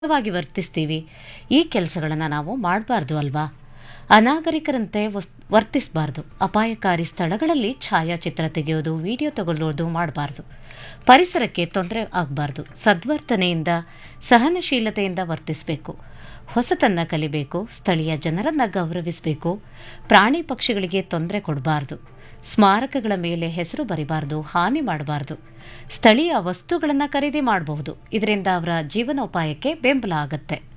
ವಾಗಿ ವರ್ತಿಸ್ತೀವಿ ಈ ಕೆಲಸಗಳನ್ನು ನಾವು ಮಾಡಬಾರ್ದು ಅಲ್ವಾ ಅನಾಗರಿಕರಂತೆ ವಸ್ ವರ್ತಿಸಬಾರ್ದು ಅಪಾಯಕಾರಿ ಸ್ಥಳಗಳಲ್ಲಿ ಛಾಯಾಚಿತ್ರ ತೆಗೆಯೋದು ವಿಡಿಯೋ ತಗೊಳ್ಳೋದು ಮಾಡಬಾರ್ದು ಪರಿಸರಕ್ಕೆ ತೊಂದರೆ ಆಗಬಾರ್ದು ಸದ್ವರ್ತನೆಯಿಂದ ಸಹನಶೀಲತೆಯಿಂದ ವರ್ತಿಸಬೇಕು ಹೊಸತನ್ನ ಕಲಿಬೇಕು ಸ್ಥಳೀಯ ಜನರನ್ನು ಗೌರವಿಸಬೇಕು ಪ್ರಾಣಿ ಪಕ್ಷಿಗಳಿಗೆ ತೊಂದರೆ ಕೊಡಬಾರ್ದು ಸ್ಮಾರಕಗಳ ಮೇಲೆ ಹೆಸರು ಬರಿಬಾರ್ದು ಹಾನಿ ಮಾಡಬಾರ್ದು ಸ್ಥಳೀಯ ವಸ್ತುಗಳನ್ನು ಖರೀದಿ ಮಾಡಬಹುದು ಇದರಿಂದ ಅವರ ಜೀವನೋಪಾಯಕ್ಕೆ ಬೆಂಬಲ ಆಗುತ್ತೆ